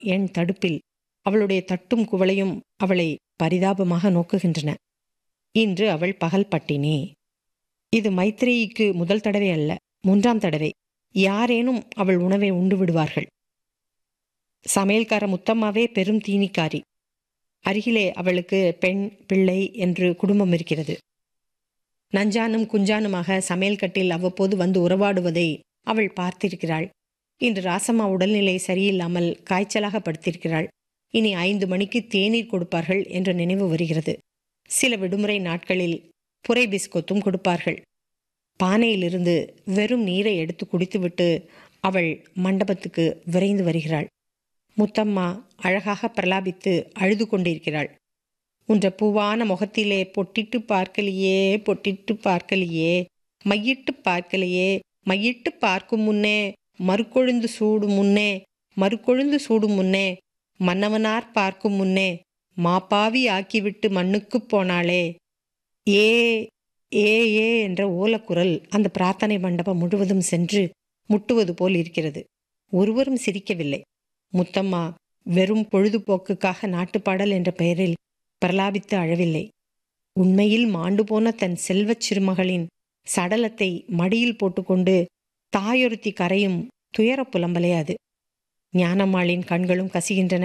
என் தடுப்பில் அவளுடைய தட்டும் குவளையும் அவளை பரிதாபமாக நோக்குகின்றன இன்று அவள் பகல் பட்டினி இது மைத்ரேயிக்கு முதல் தடவை அல்ல மூன்றாம் தடவை யாரேனும் அவள் உணவை உண்டு விடுவார்கள் சமையல்கார முத்தம்மாவே பெரும் தீனிக்காரி அருகிலே அவளுக்கு பெண் பிள்ளை என்று குடும்பம் இருக்கிறது நஞ்சானும் குஞ்சானுமாக சமையல் கட்டில் அவ்வப்போது வந்து உறவாடுவதை அவள் பார்த்திருக்கிறாள் இன்று ராசம்மா உடல்நிலை சரியில்லாமல் காய்ச்சலாக படுத்திருக்கிறாள் இனி ஐந்து மணிக்கு தேநீர் கொடுப்பார்கள் என்ற நினைவு வருகிறது சில விடுமுறை நாட்களில் புரை பிஸ்கொத்தும் கொடுப்பார்கள் பானையிலிருந்து வெறும் நீரை எடுத்து குடித்துவிட்டு அவள் மண்டபத்துக்கு விரைந்து வருகிறாள் முத்தம்மா அழகாக பிரலாபித்து அழுது கொண்டிருக்கிறாள் உன்ற பூவான முகத்திலே பொட்டிட்டு பார்க்கலையே பொட்டிட்டு பார்க்கலையே மையிட்டு பார்க்கலையே மையிட்டு பார்க்கும் முன்னே மறுக்கொழுந்து சூடும் முன்னே மறுக்கொழுந்து சூடும் முன்னே மன்னவனார் பார்க்கும் முன்னே மாப்பாவி ஆக்கிவிட்டு மண்ணுக்குப் போனாளே ஏ ஏ ஏ என்ற ஓலக்குரல் அந்த பிரார்த்தனை மண்டபம் முழுவதும் சென்று முட்டுவது போல் இருக்கிறது ஒருவரும் சிரிக்கவில்லை முத்தம்மா வெறும் பொழுதுபோக்குக்காக நாட்டுப்பாடல் என்ற பெயரில் பிரலாபித்து அழவில்லை உண்மையில் மாண்டு போன தன் செல்வச் சிறுமகளின் சடலத்தை மடியில் போட்டுக்கொண்டு தாயொருத்தி கரையும் துயர புலம்பலே அது ஞானம்மாளின் கண்களும் கசிகின்றன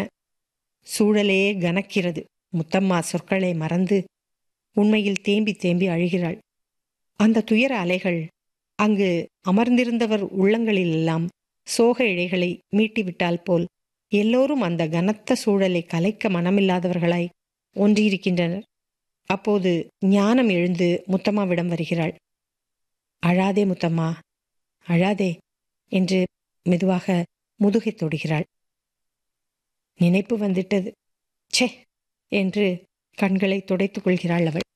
சூழலே கனக்கிறது முத்தம்மா சொற்களை மறந்து உண்மையில் தேம்பி தேம்பி அழுகிறாள் அந்த துயர அலைகள் அங்கு அமர்ந்திருந்தவர் உள்ளங்களிலெல்லாம் சோக இழைகளை மீட்டிவிட்டால் போல் எல்லோரும் அந்த கனத்த சூழலை கலைக்க மனமில்லாதவர்களாய் ஒன்றியிருக்கின்றனர் அப்போது ஞானம் எழுந்து முத்தம்மாவிடம் வருகிறாள் அழாதே முத்தம்மா அழாதே என்று மெதுவாக முதுகை தொடுகிறாள் நினைப்பு வந்துட்டது ச்சே என்று கண்களை துடைத்துக் கொள்கிறாள் அவள்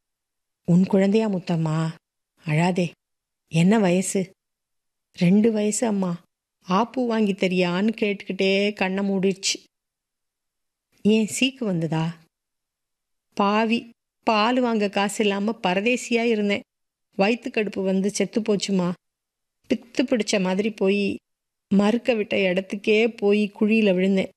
உன் குழந்தையா முத்தம்மா அழாதே என்ன வயசு ரெண்டு வயசு அம்மா ஆப்பு வாங்கி தரியான்னு கேட்டுக்கிட்டே கண்ணை மூடிடுச்சு ஏன் சீக்கு வந்ததா பாவி பால் வாங்க காசு இல்லாம பரதேசியா இருந்தேன் வயிற்று கடுப்பு வந்து செத்து போச்சுமா பித்து பிடிச்ச மாதிரி போய் மறுக்க விட்ட இடத்துக்கே போய் குழியில விழுந்தேன்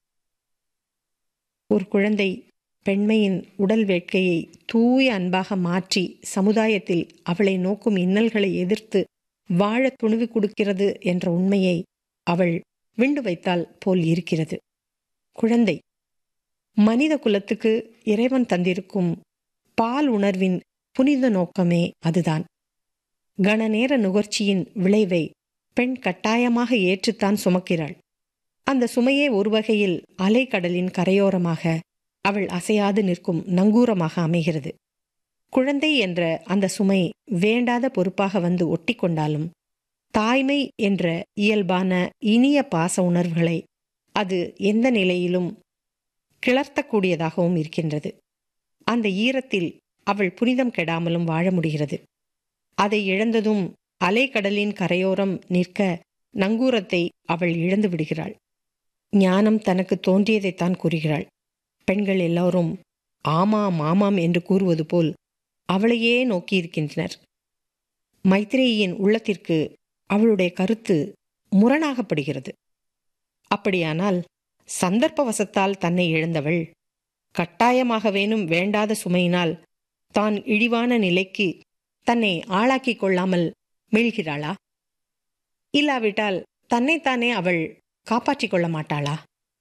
ஒரு குழந்தை பெண்மையின் உடல் வேட்கையை தூய அன்பாக மாற்றி சமுதாயத்தில் அவளை நோக்கும் இன்னல்களை எதிர்த்து வாழ துணிவு கொடுக்கிறது என்ற உண்மையை அவள் விண்டு வைத்தால் போல் இருக்கிறது குழந்தை மனித குலத்துக்கு இறைவன் தந்திருக்கும் பால் உணர்வின் புனித நோக்கமே அதுதான் கணநேர நுகர்ச்சியின் விளைவை பெண் கட்டாயமாக ஏற்றுத்தான் சுமக்கிறாள் அந்த சுமையே ஒரு வகையில் அலைக்கடலின் கரையோரமாக அவள் அசையாது நிற்கும் நங்கூரமாக அமைகிறது குழந்தை என்ற அந்த சுமை வேண்டாத பொறுப்பாக வந்து ஒட்டி கொண்டாலும் தாய்மை என்ற இயல்பான இனிய பாச உணர்வுகளை அது எந்த நிலையிலும் கிளர்த்தக்கூடியதாகவும் இருக்கின்றது அந்த ஈரத்தில் அவள் புனிதம் கெடாமலும் வாழ முடிகிறது அதை இழந்ததும் அலைக்கடலின் கரையோரம் நிற்க நங்கூரத்தை அவள் இழந்து விடுகிறாள் ஞானம் தனக்கு தோன்றியதைத்தான் கூறுகிறாள் பெண்கள் எல்லோரும் ஆமாம் ஆமாம் என்று கூறுவது போல் அவளையே நோக்கியிருக்கின்றனர் மைத்ரேயின் உள்ளத்திற்கு அவளுடைய கருத்து முரணாகப்படுகிறது அப்படியானால் சந்தர்ப்பவசத்தால் தன்னை இழந்தவள் கட்டாயமாக வேணும் வேண்டாத சுமையினால் தான் இழிவான நிலைக்கு தன்னை ஆளாக்கிக் கொள்ளாமல் மீள்கிறாளா இல்லாவிட்டால் தன்னைத்தானே அவள் காப்பாற்றிக் கொள்ள மாட்டாளா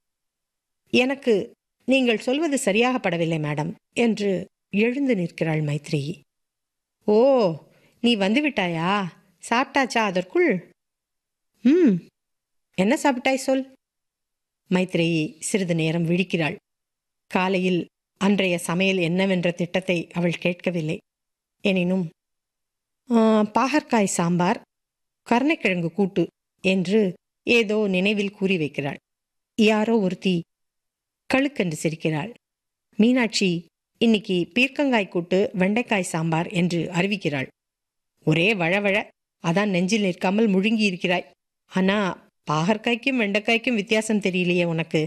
எனக்கு நீங்கள் சொல்வது சரியாகப்படவில்லை மேடம் என்று எழுந்து நிற்கிறாள் மைத்ரேயி ஓ நீ வந்துவிட்டாயா சாப்பிட்டாச்சா அதற்குள் ம் என்ன சாப்பிட்டாய் சொல் மைத்ரேயி சிறிது நேரம் விழிக்கிறாள் காலையில் அன்றைய சமையல் என்னவென்ற திட்டத்தை அவள் கேட்கவில்லை எனினும் "ஆ, பாகற்காய் சாம்பார் கருணைக்கிழங்கு கூட்டு என்று ஏதோ நினைவில் கூறி வைக்கிறாள் யாரோ ஒருத்தி கழுக்கென்று சிரிக்கிறாள் மீனாட்சி இன்னைக்கு பீர்க்கங்காய் கூட்டு வெண்டைக்காய் சாம்பார் என்று அறிவிக்கிறாள் ஒரே வழவழ அதான் நெஞ்சில் நிற்காமல் முழுங்கி இருக்கிறாய் ஆனா பாகற்காய்க்கும் வெண்டைக்காய்க்கும் வித்தியாசம் தெரியலையே உனக்கு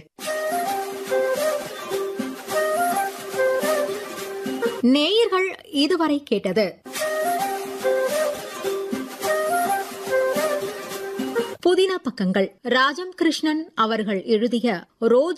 நேயர்கள் இதுவரை கேட்டது புதிய புதின பக்கங்கள் ராஜம் கிருஷ்ணன் அவர்கள் எழுதிய ரோஜ்